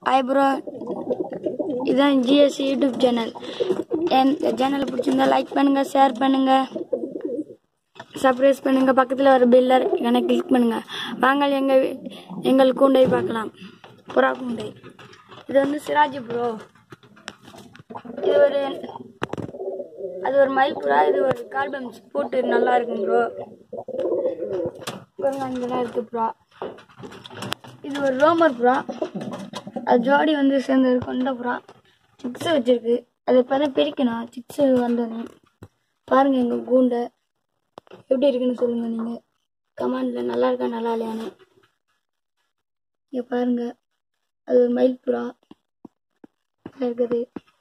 Hi bro இதுதான் GSC YouTube channel என் சேனலை பிடிச்சிருந்தா லைக் பண்ணுங்க ஷேர் பண்ணுங்க சப்ஸ்கிரைப் பண்ணுங்க பக்கத்தில் வர பெல்லர் எனக்கு கிளிக் பண்ணுங்க வாங்க எங்கள் எங்கள் கூண்டை பார்க்கலாம் புறா கூண்டை இது வந்து சிராஜ் ப்ரோ இது ஒரு அது ஒரு மயில் புறா இது ஒரு கால்பம் போட்டு நல்லா இருக்கும் ப்ரோ அங்கெல்லாம் இருக்கு புறா இது ஒரு ரோமர் புறா அது ஜோடி வந்து சேர்ந்தது கொண்ட புறா சிக்ஸ் வச்சிருக்கு அது இப்போ தான் பிரிக்கணும் சிக்ஸ் வந்தோடனே பாருங்க எங்கள் கூண்டை எப்படி இருக்குன்னு சொல்லுங்க நீங்கள் கமெண்டில் நல்லா இருக்கா நல்லா இல்லையான்னு இங்கே பாருங்க அது ஒரு மயில் புறா இதுல இருக்குது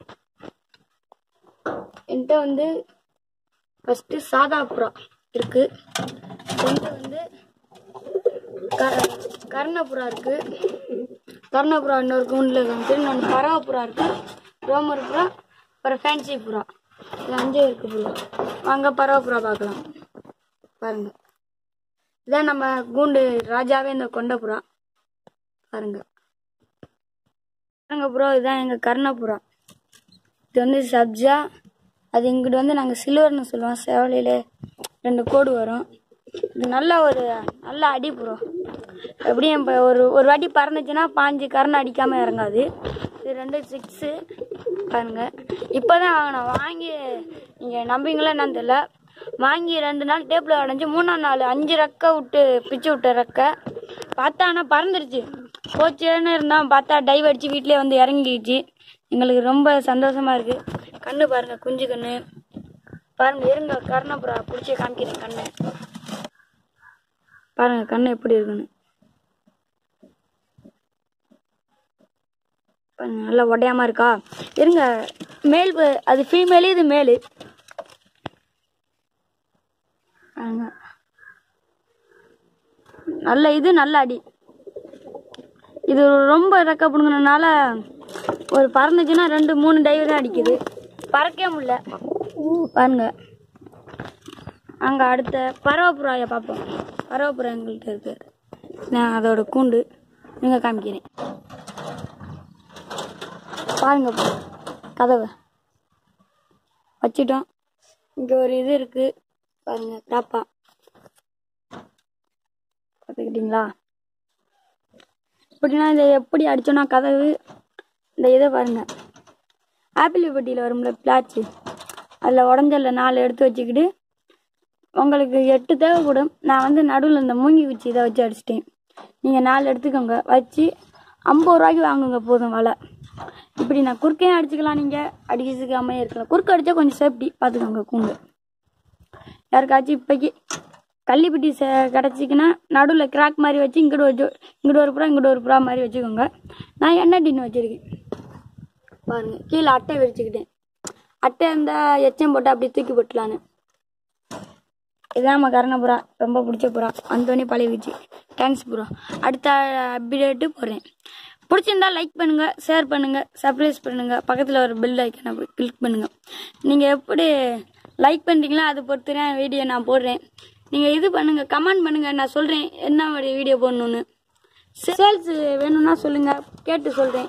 என்கிட்ட வந்து ஃபஸ்ட்டு சாதா புறா இருக்கு என்கிட்ட வந்து க கர்ணப்புறா இருக்கு கர்ணப்புறா இன்னொரு கூண்டில் இருக்கு இன்னொன்று பறவை புறா இருக்கு ரோமர் புறா அப்புறம் ஃபேன்சி புறா இது அஞ்சே இருக்கு புறா வாங்க பறவை புறா பார்க்கலாம் பாருங்க இதான் நம்ம கூண்டு ராஜாவே இந்த கொண்ட புறா பாருங்க பாருங்க ப்ரோ இதுதான் எங்கள் கர்ணப்புறா இது வந்து சப்ஜா அது இங்கிட்டு வந்து நாங்கள் சில்வர்னு சொல்லுவோம் செவலையில் ரெண்டு கோடு வரும் இது நல்ல ஒரு நல்ல அடி ப்ரோ எப்படியும் இப்போ ஒரு ஒரு வாட்டி பறந்துச்சுன்னா பாஞ்சு கரணை அடிக்காமல் இறங்காது இது ரெண்டு சிக்ஸு பாருங்க இப்போ தான் வாங்கினோம் வாங்கி நீங்கள் நம்புவீங்களா என்னன்னு தெரியல வாங்கி ரெண்டு நாள் டேப்பில் அடைஞ்சு மூணாம் நாள் அஞ்சு ரெக்கை விட்டு பிச்சு விட்ட ரெக்கை பார்த்தா ஆனால் பறந்துருச்சு போச்சேன்னு இருந்தால் பார்த்தா டைவ் அடித்து வீட்டிலே வந்து இறங்கிடுச்சு எங்களுக்கு ரொம்ப சந்தோஷமா இருக்கு கண்ணு பாருங்க குஞ்சு கண்ணு பாருங்க இருங்க கர்ணப்புறா பிடிச்சி காமிக்கிறேன் கண்ணு பாருங்க கண்ணு எப்படி இருக்குன்னு பாருங்க நல்லா ஒடையாம இருக்கா இருங்க மேல் ப- அது ஃபீமேலு இது மேலு பாருங்க நல்ல இது நல்ல அடி இது ரொம்ப ரெக்க பிடுங்கினால ஒரு பறந்துச்சுன்னா ரெண்டு மூணு டைவ் தான் அடிக்குது பறக்கவே முடியல பாருங்க அங்கே அடுத்த பறவைப்புறாயை பார்ப்போம் பறவைப்புறா எங்கள்கிட்ட இருக்கு நான் அதோட கூண்டு நீங்கள் காமிக்கிறேன் பாருங்க bro. கதவை வச்சிட்டோம் இங்கே ஒரு இது இருக்கு பாருங்க டாப்பா பார்த்துக்கிட்டீங்களா இப்படின்னா இதை எப்படி அடிச்சோன்னா கதவு இந்த இதை பாருங்க ஆப்பிள் பெட்டியில் வரும்ல பிளாச்சு அதில் உடஞ்சல நாலு எடுத்து வச்சுக்கிட்டு உங்களுக்கு எட்டு தேவைப்படும் நான் வந்து நடுவில் இந்த மூங்கி குச்சி இதை வச்சு அடிச்சிட்டேன் நீங்கள் நாலு எடுத்துக்கோங்க வச்சு ஐம்பது ரூபாய்க்கு வாங்குங்க போதும் வலை இப்படி நான் குறுக்கையும் அடிச்சுக்கலாம் நீங்கள் அடிக்கிறதுக்கு அமைய இருக்கலாம் குறுக்கு அடித்தா கொஞ்சம் சேஃப்டி பார்த்துக்கோங்க கூண்டு யாருக்காச்சும் இப்போக்கி கள்ளிப்பட்டி சே கிடச்சிக்கின்னா நடுவில் கிராக் மாதிரி வச்சு இங்கிட்டு வச்சு இங்கிட்டு ஒரு புறா இங்கிட்டு ஒரு புறா மாதிரி வச்சுக்கோங்க நான் எண்ணெய் டின்னு வச்சுருக்கேன் பாருங்க கீழே அட்டை விரிச்சுக்கிட்டேன் அட்டை இருந்தால் எச்சம் போட்டு அப்படி தூக்கி போட்டலான்னு இதான் நம்ம கரண புறா ரொம்ப பிடிச்ச புறா அந்தோனி பழகிச்சு தேங்க்ஸ் புறா அடுத்த அப்டேட்டு போடுறேன் பிடிச்சிருந்தா லைக் பண்ணுங்க ஷேர் பண்ணுங்க சப்ஸ்கிரைப் பண்ணுங்க பக்கத்தில் ஒரு பெல் ஐக்கனை கிளிக் பண்ணுங்க நீங்கள் எப்படி லைக் பண்ணுறீங்களோ அதை பொறுத்து தான் வீடியோ நான் போடுறேன் நீங்கள் இது பண்ணுங்க கமெண்ட் பண்ணுங்க நான் சொல்கிறேன் என்ன ஒரு வீடியோ போடணுன்னு சேல்ஸ் வேணும்னா சொல்லுங்க கேட்டு சொல்கிறேன்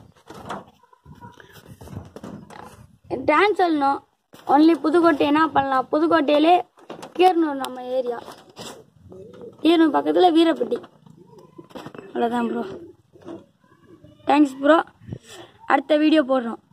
டான்ஸ் சொல்லணும் ஒன்லி புதுக்கோட்டை என்ன பண்ணலாம் புதுக்கோட்டையிலே கீரனூர் நம்ம ஏரியா கீரனூர் பக்கத்தில் வீரப்பட்டி அவ்வளோதான் ப்ரோ தேங்க்ஸ் ப்ரோ அடுத்த வீடியோ போடுறோம்